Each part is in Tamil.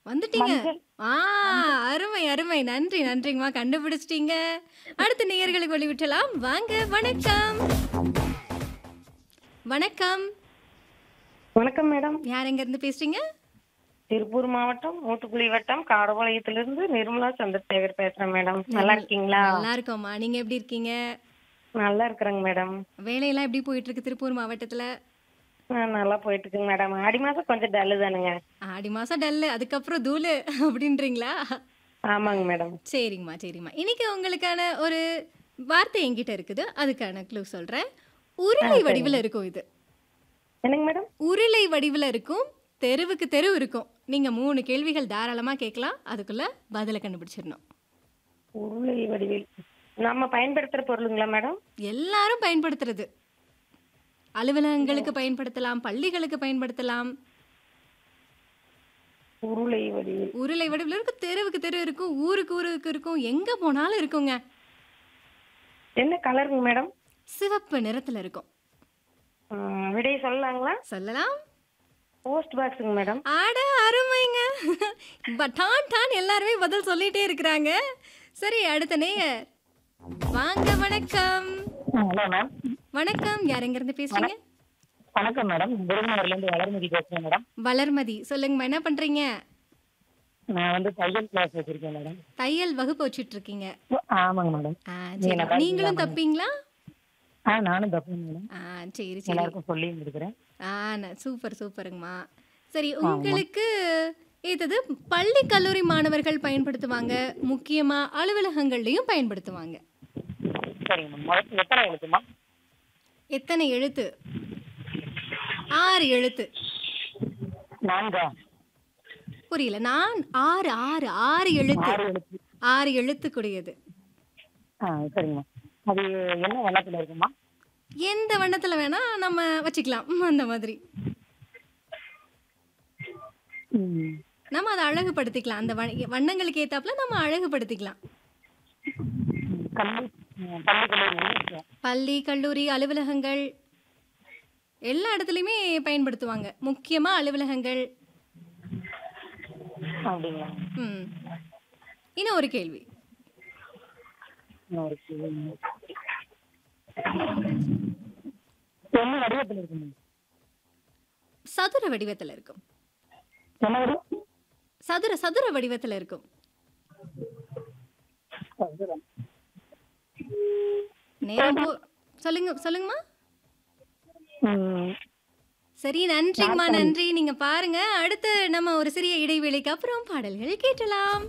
வந்துட்டீங்க. மஞ்சள். ஆ அருமை, அருமை. நன்றி, நன்றிங்கம்மா. கண்டுபிடிச்சிட்டீங்க. அடுத்த நேயர்களுக்கு வழிவிட்டலாம். வாங்க, வணக்கம். வணக்கம். வணக்கம் மேடம் யார் எங்கேருந்து பேசுறீங்க? திருப்பூர் மாவட்டம் ஊத்துக்குளி வட்டம் காடபாளையத்திலிருந்து நிர்மலா சந்திரசேகர் பேசுறேன் மேடம் நல்லா இருக்கீங்களா நல்லா இருக்கோம்மா. நீங்க எப்படி இருக்கீங்க? நல்லா இருக்கிறேங்க மேடம் வேலையெல்லாம் எப்படி போயிட்டு இருக்கு திருப்பூர் மாவட்டத்துல? நான் நல்லா போயிட்டு இருக்குங்க மேடம் ஆடி மாசம் கொஞ்சம் டல்லு தானுங்க ஆடி மாசம் டல்லு அதுக்கப்புறம் தூளு அப்படின்றீங்களா? ஆமாங்க மேடம் சரிங்கம்மா சரிங்கம்மா இன்னைக்கு உங்களுக்கான ஒரு வார்த்தை என்கிட்ட இருக்குது அதுக்கான க்ளூ சொல்றேன் உருளை வடிவில் இருக்கும் இது என்னங்க மேடம் உருளை வடிவில் இருக்கும் தெருவுக்கு தெரு இருக்கும் நீங்க மூணு கேள்விகள் தாராளமா கேட்கலாம் அதுக்குள்ள பதிலை கண்டுபிடிச்சிடணும் உருளை வடிவில் நம்ம பயன்படுத்துற பொருளுங்களா மேடம் எல்லாரும் பயன்படுத்துறது அலுவலகங்களுக்கு பயன்படுத்தலாம் பள்ளிகளுக்கு பயன்படுத்தலாம் உருளை வடிவில் உருளை வடிவில் இருக்கும் தெருவுக்கு தெரு இருக்கும் ஊருக்கு ஊருக்கு இருக்கும் எங்க போனாலும் இருக்குங்க என்ன கலருங்க மேடம் சிவப்பு நிறத்துல இருக்கும் விடைய சொல்லலாங்களா சொல்லலாம் போஸ்ட் பாக்ஸுங்க மேடம் அட அருமைங்க ப- டான் டான் எல்லாருமே பதில் சொல்லிட்டே இருக்கிறாங்க சரி அடுத்த நேயர் வாங்க வணக்கம் ஹலோ மேம் வணக்கம் யார் எங்க இருந்து பேசுறீங்க வணக்கம் மேடம் விருதுநகர்ல இருந்து வளர்மதி பேசுறேன் மேடம் வளர்மதி சொல்லுங்கம்மா என்ன பண்றீங்க நான் வந்து தையல் கிளாஸ் வச்சிருக்கேன் மேடம் தையல் வகுப்பு வச்சுட்டு இருக்கீங்க ஆமாங்க மேடம் ஆ, நீங்க சரி நல்லா நீங்களும் இருக்கீங்களா, தப்பீங்களா ஆ நானும் தப்புங்க மேடம் ஆ சரி சரி எல்லாருக்கும் சொல்லி இருக்கிறேன் ஆ ந- சூப்பர் சூப்பருங்கம்மா சரி உங்களுக்கு ஏத்தது பள்ளி கல்லூரி மாணவர்கள் பயன்படுத்துவாங்க முக்கியமா அலுவலகங்கள்லயும் பயன்படுத்துவாங்க சரிங்க மேம் முதல்ல எத்தனை எழுத்துமா எத்தனை எழுத்து ஆறு எழுத்து நான்கா புரியல நான் ஆறு ஆறு ஆறு எழுத்து ஆறு எழுத்து ஆறு எழுத்துக்குடையது ஆ சரிங்க மேம் அது என்ன வண்ணத்துல இருக்குமா எந்த வண்ணத்துல வேணா நம்ம வச்சுக்கலாம் ம், அந்த மாதிரி ம். நம்ம அதை அழகுபடுத்திக்கலாம் அந்த வண்ண- வண்ணங்களுக்கு ஏத்தாப்புல நம்ம அழகுபடுத்திக்கலாம் கல்வி ம், பள்ளி கல்லூரி பள்ளி கல்லூரி அலுவலகங்கள் எல்லா இடத்துலையுமே பயன்படுத்துவாங்க முக்கியமா அலுவலகங்கள் அப்படிங்களா ம் இன்னும் ஒரு கேள்வி இன்னொரு கேள்வி. என்ன வடிவத்தில் இருக்கு மேம் சதுர வடிவத்துல இருக்கும் என்ன வடிவம் சதுர சதுர வடிவத்துல இருக்கும் சதுரம். நேரம் போ சொல்லுங்க சொல்லுங்கம்மா ம். சரி நன்றிங்கம்மா நன்றி நீங்க பாருங்க அடுத்து நம்ம ஒரு சிறிய இடைவேளைக்கு அப்புறம் பாடல்கள் கேட்டலாம்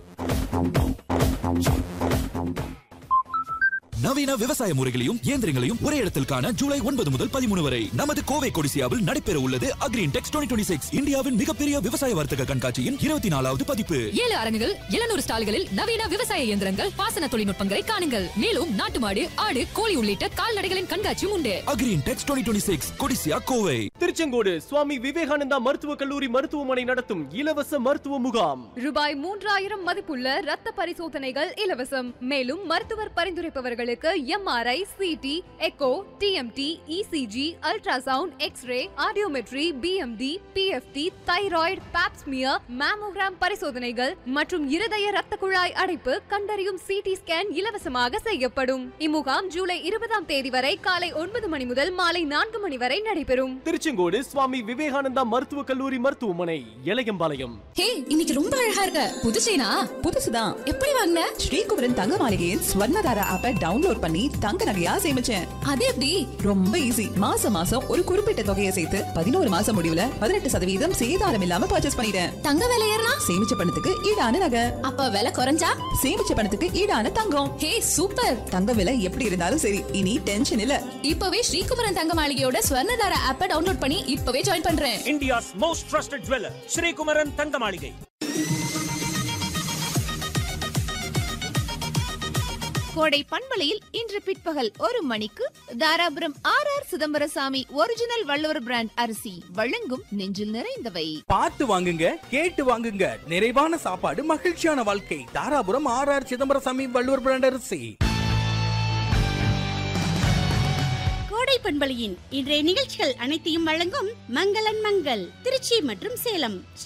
நவீன விவசாய முறைகளையும் இயந்திரங்களையும் ஒரே இடத்தில் காண ஜூலை ஒன்பது முதல் பதிமூணு வரை நமது கோவை கொடிசியாவில் நடைபெற உள்ளது அக்ரீன் டெக்ஸ் டுவெண்ட்டி சிக்ஸ் இந்தியாவின் மிகப்பெரிய விவசாய வர்த்தக கண்காட்சியின் இருபத்தி நாலாவது பதிப்பு ஏழு அரங்குகள் எழுநூறு ஸ்டால்களில் நவீன விவசாய இயந்திரங்கள் பாசன தொழில்நுட்பங்களை காணுங்கள் மேலும் நாட்டு மாடு ஆடு கோழி உள்ளிட்ட கால்நடைகளின் கண்காட்சியும் உண்டு agri intex twenty six Codissia Kovai Tiruchengode Swami Vivekananda மருத்துவக் கல்லூரி மருத்துவமனை நடத்தும் இலவச மருத்துவ முகாம் ரூபாய் மூன்றாயிரம் மதிப்புள்ள ரத்த பரிசோதனைகள் இலவசம் மேலும் மருத்துவர் பரிந்துரைப்பவர்களுக்கு MRI CT echo TMT ECG ultrasound x ray audiometry BMD PFT thyroid pap smear mammogram பரிசோதனைகள் மற்றும் இருதய ரத்த குழாய் அடைப்பு கண்டறியும் சிடி ஸ்கேன் இலவசமாக செய்யப்படும் இம்முகாம் ஜூலை இருபதாம் தேதி வரை காலை ஒன்பது மணி முதல் மாலை நான்கு மணி வரை நடைபெறும் திருச்செங்கோடு சுவாமி விவேகானந்தா மருத்துவக் கல்லூரி மருத்துவமனை இளையம்பாளையம் ஹே இன்னைக்கு ரொம்ப அழகா இருக்க புது செயினா புதுசுதான் எப்படி வாங்கின ஸ்ரீகுமரன் தங்க மாளிகையின் ஸ்வர்ணதாரா ஆப்பை டவுன்லோட் பண்ணி தங்க நகையா சேமிச்சேன் அது எப்படி ரொம்ப ஈஸி மாசம் மாசம் ஒரு குறிப்பிட்ட தொகையை சேர்த்து பதினோரு மாசம் முடிவுல பதினெட்டு சதவீதம் சேதாரம் இல்லாம பர்ச்சேஸ் பண்ணிட்டேன் தங்க விலை ஏறினா சேமிச்ச பணத்துக்கு ஈடான நகை அப்ப விலை குறைஞ்சா சேமிச்ச பணத்துக்கு ஈடான தங்கம் ஹே சூப்பர் தங்க விலை எப்படி இருந்தாலும் சரி இனி டென்ஷன் இல்ல இப்பவே ஸ்ரீகுமரன் தங்க மாளிகையோட ஸ்வர்ணதார ஆப்பை டவுன்லோட் பண்ணி இப்பவே ஜாயின் பண்றேன் India's most trusted jeweller Srikumaran Thanga Maligai Kodai பண்பலையில் இன்று பிற்பகல் ஒரு மணிக்கு Dharapuram R R Chidambarasamy original Valluvar brand அரிசி வழங்கும் நெஞ்சில் நிறைந்தவை பார்த்து வாங்குங்க கேட்டு வாங்குங்க நிறைவான சாப்பாடு மகிழ்ச்சியான வாழ்க்கை Dharapuram R R Chidambarasamy Valluvar brand அரிசி கோடை பண்பலையின் இன்றைய நிகழ்ச்சிகள் அனைத்தையும் வழங்கும் மங்களன் மங்கள் திருச்சி மற்றும் சேலம்